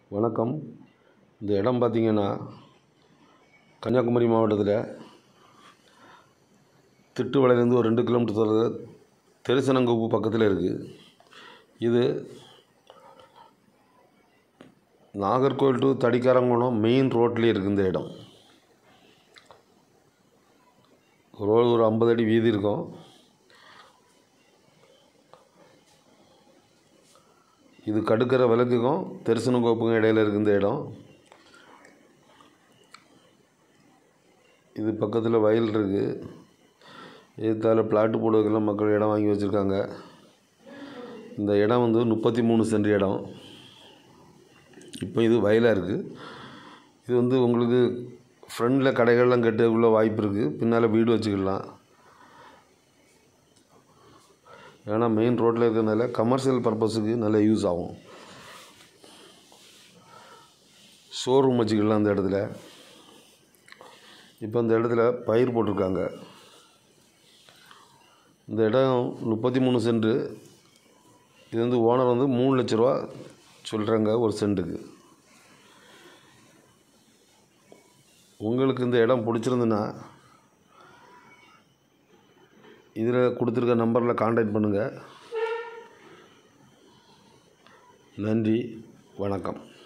வணக்கம் இந்த இடம் பார்த்திங்கன்னா கன்னியாகுமரி மாவட்டத்தில் திட்டுவளையிலேருந்து ஒரு ரெண்டு கிலோமீட்டர் தொலைவில் தெரிசனங்கோப்பு பக்கத்தில் இருக்குது இது நாகர்கோவில் டு தடிக்காரங்குளம் மெயின் ரோட்லேயே இருக்குது இந்த இடம் ரோடு ஒரு ஐம்பது அடி வீதி இருக்கும் இது கடுக்கரை விளக்குக்கும் தெரிசனங்கோப்புக்கும் இடையில இருக்குது இந்த இடம் இது பக்கத்தில் வயல் இருக்குது எதிர்த்தால பிளாட்டு போடுறதுக்கெல்லாம் மக்கள் இடம் வாங்கி வச்சுருக்காங்க இந்த இடம் வந்து முப்பத்தி மூணு சென்ட் இடம் இப்போ இது வயலாக இருக்குது இது வந்து உங்களுக்கு ஃப்ரண்டில் கடைகள்லாம் கட்டுறதுக்குள்ள வாய்ப்பு இருக்குது பின்னால் வீடு வச்சுக்கலாம் ஏன்னா மெயின் ரோட்டில் இருக்கிறதுனால கமர்ஷியல் பர்பஸுக்கு நல்ல யூஸ் ஆகும் ஷோரூம் வச்சுக்கலாம் அந்த இடத்துல இப்போ இந்த இடத்துல பயிர் போட்டிருக்காங்க இந்த இடம் முப்பத்தி மூணு சென்ட்டு இது வந்து ஓனர் வந்து மூணு லட்ச ரூபா சொல்கிறாங்க ஒரு சென்ட்டுக்கு உங்களுக்கு இந்த இடம் பிடிச்சிருந்துன்னா இதில் கொடுத்துருக்க நம்பரில் காண்டாக்ட் பண்ணுங்கள் நன்றி வணக்கம்